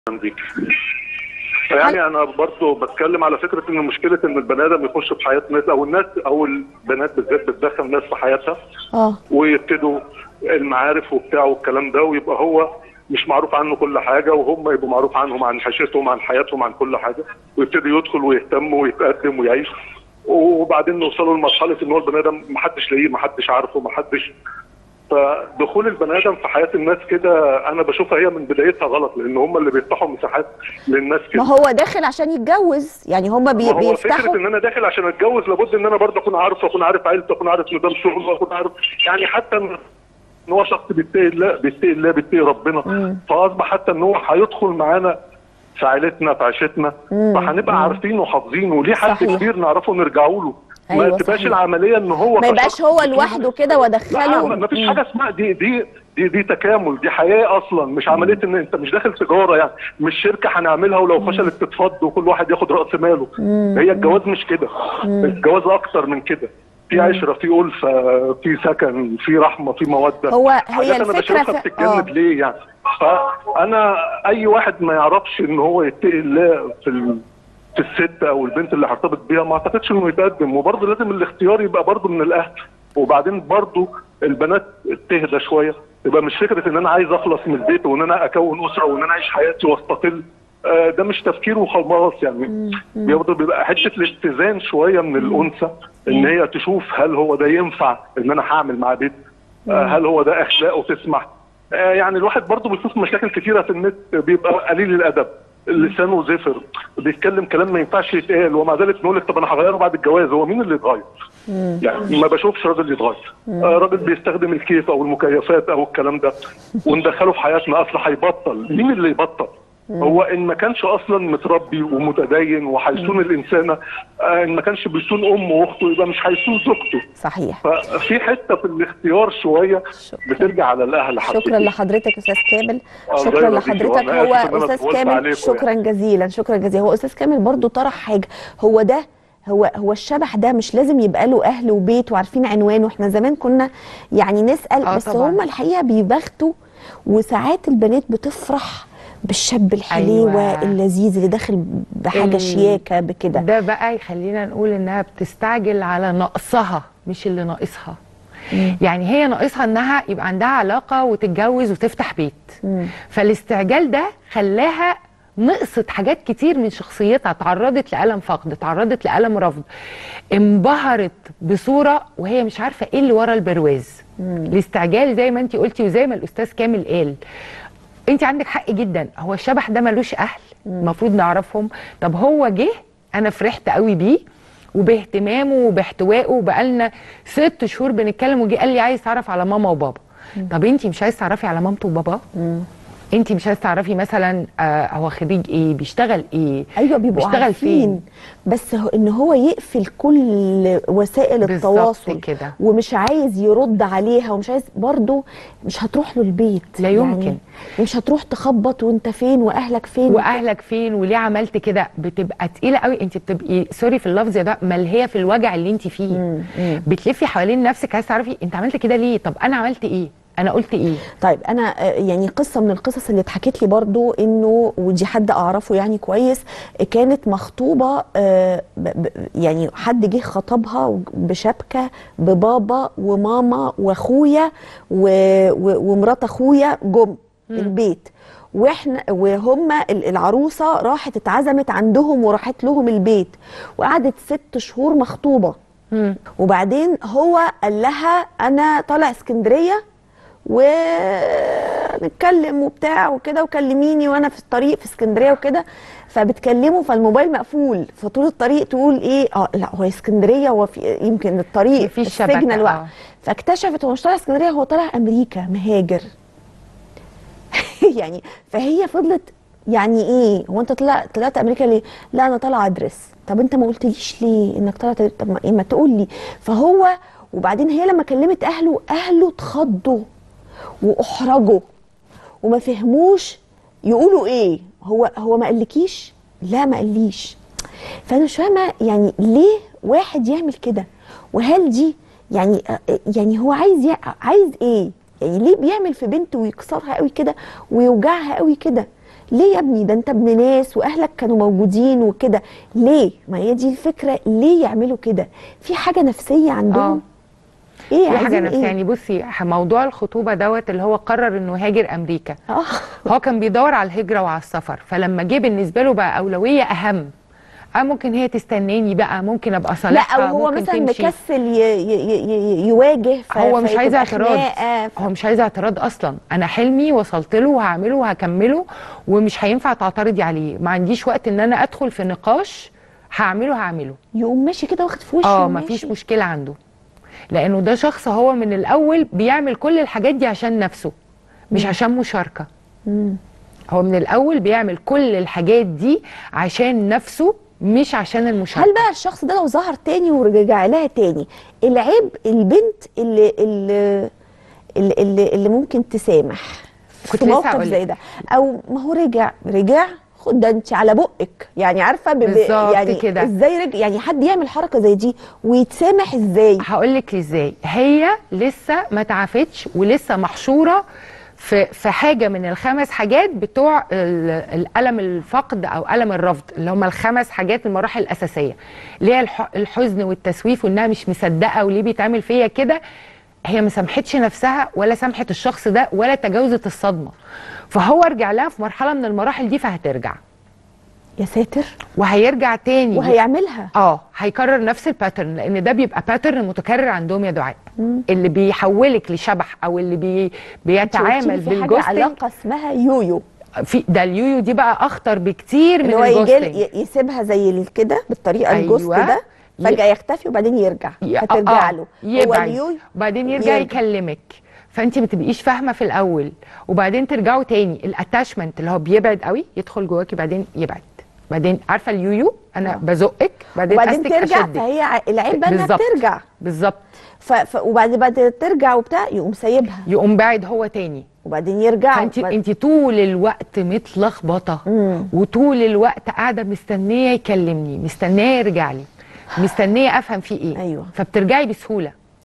بيك يعني انا برضه بتكلم على فكره ان مشكله ان البني ادم يخش في حياه ناس او الناس او البنات بالذات بتدخل ناس في حياتها اه ويبتدوا المعارف وبتاع والكلام ده ويبقى هو مش معروف عنه كل حاجه وهم يبقوا معروف عنهم عن عيشتهم عن حياتهم عن كل حاجه ويبتدي يدخل ويهتم ويتقدم ويعيش وبعدين نوصلوا لمرحله ان هو البني ادم محدش لاقيه محدش عارفه محدش فدخول البني ادم في حياه الناس كده انا بشوفها هي من بدايتها غلط لان هم اللي بيفتحوا مساحات للناس كده ما هو داخل عشان يتجوز يعني هم بي ما هو بيفتحوا فكره ان انا داخل عشان اتجوز لابد ان انا برضه اكون عارف اكون عارف عيلتي اكون عارف نظام شغله واكون عارف يعني حتى ان إن هو شخص بيتقي الله بيتقي الله بيتقي ربنا فاصبح حتى ان هو هيدخل معانا في عيلتنا في عيشتنا فهنبقى عارفين وحافظين وليه حد صحيح. كبير نعرفه نرجعوا له أيوة ما تبقاش صحيح. العمليه ان هو ما يبقاش كشخص هو كبير لوحده كده لا وادخله ما فيش مم. حاجه اسمها دي دي دي دي تكامل دي حياه اصلا مش عمليه ان انت مش داخل تجاره يعني مش شركه هنعملها ولو فشلت تتفض وكل واحد ياخد راس ماله هي الجواز مش كده الجواز اكتر من كده في عشره في الفه في سكن في رحمه في موده هو هي حاجات انا الفكرة بشوفها في- بتتجند آه. ليه يعني فانا اي واحد ما يعرفش ان هو يتقي الله في ال... في الست او البنت اللي هرتبط بيها ما اعتقدش انه يتقدم وبرضه لازم الاختيار يبقى برضه من الاهل وبعدين برضه البنات تهدى شويه يبقى مش فكره ان انا عايز اخلص من البيت وان انا اكون اسره وان انا اعيش حياتي واستقل آه، ده مش تفكير وخلاص يعني برضه بيبقى حته الاتزان شويه من الانثى ان هي تشوف هل هو ده ينفع ان انا هعمل مع بيت آه، هل هو ده اخلاقه تسمح آه، يعني الواحد برضه بيشوف مشاكل كثيره في النت بيبقى قليل الادب لسانه زفر بيتكلم كلام ما ينفعش يتقال ومع ذلك نقول لك طب انا هغيره بعد الجواز هو مين اللي يتغير؟ يعني ما بشوفش راجل يتغير آه، راجل بيستخدم الكيف او المكيفات او الكلام ده وندخله في حياتنا اصل هيبطل مين اللي يبطل؟ هو ان ما كانش اصلا متربي ومتدين وهيصون الانسانه آه، ان ما كانش بيصون امه واخته يبقى مش هيصون زوجته صحيح ففي حته في الاختيار شويه شكرا. بترجع على الاهل حبتين. شكرا لحضرتك استاذ كامل الله شكرا يبارك فيك. لحضرتك وأنا هو آسف إن أنا استاذ طولت كامل عليكم شكرا جزيلا شكرا جزيلا هو استاذ كامل برضو طرح حاجه هو ده هو هو الشبح ده مش لازم يبقى له اهل وبيت وعارفين عنوانه احنا زمان كنا يعني نسال آه بس طبعاً. هم الحقيقه بيبختوا وساعات البنات بتفرح بالشاب الحليوه أيوة. اللذيذ اللي داخل بحاجه ال- شياكه بكده ده بقى يخلينا نقول انها بتستعجل على نقصها مش اللي ناقصها يعني هي ناقصها انها يبقى عندها علاقه وتتجوز وتفتح بيت فالاستعجال ده خلاها نقصت حاجات كتير من شخصيتها تعرضت لألم فقد تعرضت لألم رفض انبهرت بصورة وهي مش عارفة ايه اللي ورا البرواز الاستعجال زي ما انت قلتي وزي ما الأستاذ كامل قال انت عندك حق جدا هو الشبح ده ملوش اهل المفروض نعرفهم طب هو جه انا فرحت قوي بيه وباهتمامه وباحتوائه بقالنا ست شهور بنتكلم وجي قال لي عايز تعرف على ماما وبابا طب انت مش عايز تعرفي على مامته وباباه انت مش عايز تعرفي مثلا آه هو خريج ايه بيشتغل ايه ايوه بيبقوا بيشتغل عارفين فين بس هو ان هو يقفل كل وسائل بالظبط التواصل كده. ومش عايز يرد عليها ومش عايز برضه مش هتروح له البيت لا يمكن. يعني مش هتروح تخبط وانت فين واهلك فين واهلك فين وليه عملت كده بتبقى تقيله قوي انت بتبقي سوري في اللفظ ده ملهيه في الوجع اللي انت فيه بتلفي حوالين نفسك عايز تعرفي انت عملت كده ليه طب انا عملت ايه انا قلت ايه طيب انا آه، يعني قصه من القصص اللي اتحكت لي برضو انه ودي حد اعرفه يعني كويس كانت مخطوبه آه، ب- ب- يعني حد جه خطبها بشبكه ببابا وماما واخويا و- و- ومرات اخويا جم البيت واحنا وهم ال- العروسه راحت اتعزمت عندهم وراحت لهم البيت وقعدت ست شهور مخطوبه وبعدين هو قال لها انا طالع اسكندريه ونتكلم وبتاع وكده وكلميني وانا في الطريق في اسكندريه وكده فبتكلمه فالموبايل مقفول فطول الطريق تقول ايه اه لا هو اسكندريه هو في يمكن الطريق مفيش شبكة، السيجنال وقع آه. فاكتشفت هو مش طالع اسكندريه هو طالع امريكا مهاجر يعني فهي فضلت يعني ايه هو انت طلع طلعت امريكا ليه لا انا طالعه ادرس طب انت ما قلتليش ليه انك طالعه طب ما, إيه ما تقول لي فهو وبعدين هي لما كلمت اهله اهله اتخضوا واحرجوا وما فهموش يقولوا ايه هو هو ما قالكيش لا ما قاليش فانا مش فاهمه يعني ليه واحد يعمل كده وهل دي يعني يعني هو عايز يع- عايز ايه يعني ليه بيعمل في بنته ويكسرها قوي كده ويوجعها قوي كده ليه يا ابني ده انت ابن ناس واهلك كانوا موجودين وكده ليه ما هي دي الفكره ليه يعملوا كده في حاجه نفسيه عندهم ايه في حاجه عايزين نفسيه ايه يعني بصي موضوع الخطوبه دوت اللي هو قرر انه يهاجر امريكا اه هو كان بيدور على الهجره وعلى السفر فلما جه بالنسبه له بقى اولويه اهم اه ممكن هي تستناني بقى ممكن ابقى لا صالحها او هو ممكن مثلا تمشي. مكسل ي... ي... ي... يواجه ف... هو مش فيبقى عايز اعتراض خناقة، ف... هو مش عايز اعتراض اصلا انا حلمي وصلت له وهعمله وهكمله ومش هينفع تعترضي عليه ما عنديش وقت ان انا ادخل في نقاش هعمله هعمله يقوم ماشي كده واخد في وشه اه وماشي. مفيش مشكله عنده لانه ده شخص هو من الاول بيعمل كل الحاجات دي عشان نفسه مش عشان مشاركه مم. هو من الاول بيعمل كل الحاجات دي عشان نفسه مش عشان المشاركه هل بقى الشخص ده لو ظهر تاني ورجع لها تاني العيب البنت اللي اللي اللي, اللي, اللي ممكن تسامح كنت في لسه موقف هقولك. زي ده او ما هو رجع رجع خد ده انت على بقك يعني عارفه ب- ب- بالظبط يعني كده. ازاي رجع يعني حد يعمل حركه زي دي ويتسامح ازاي هقول لك ازاي هي لسه ما تعافتش ولسه محشوره في في حاجه من الخمس حاجات بتوع ال- الالم الفقد او الم الرفض اللي هم الخمس حاجات المراحل الاساسيه اللي هي الح- الحزن والتسويف وانها مش مصدقه وليه بيتعمل فيا كده هي ما سامحتش نفسها ولا سامحت الشخص ده ولا تجاوزت الصدمه فهو رجع لها في مرحله من المراحل دي فهترجع يا ساتر وهيرجع تاني وهيعملها اه هيكرر نفس الباترن لان ده بيبقى باترن متكرر عندهم يا دعاء اللي بيحولك لشبح او اللي بي انت قلتيلي بيتعامل في حاجه بالجوستنج علاقه اسمها يويو في ده اليويو دي بقى اخطر بكتير من اللي هو يجي الجوستنج ي- يسيبها زي ال- كده بالطريقه أيوة. الجوست ده ي- فجاه يختفي وبعدين يرجع ي- فترجع آه، له هو يبعد اليويو وبعدين يرجع, يرجع. يكلمك فانت ما تبقيش فاهمه في الاول وبعدين ترجعوا تاني الاتاشمنت اللي هو بيبعد قوي يدخل جواكي بعدين يبعد بعدين عارفه اليويو انا آه. بزقك بعدين وبعدين أستك ترجع أشدك. فهي ع- العيب بقى انها بالظبط. بترجع بالظبط ف... ف... وبعد بعد ترجع وبتاع يقوم سايبها يقوم باعد هو تاني وبعدين يرجع فانت وبعد- انت طول الوقت متلخبطه مم. وطول الوقت قاعده مستنيه يكلمني مستنيه يرجع لي مستنيه افهم فيه ايه أيوة. فبترجعي بسهوله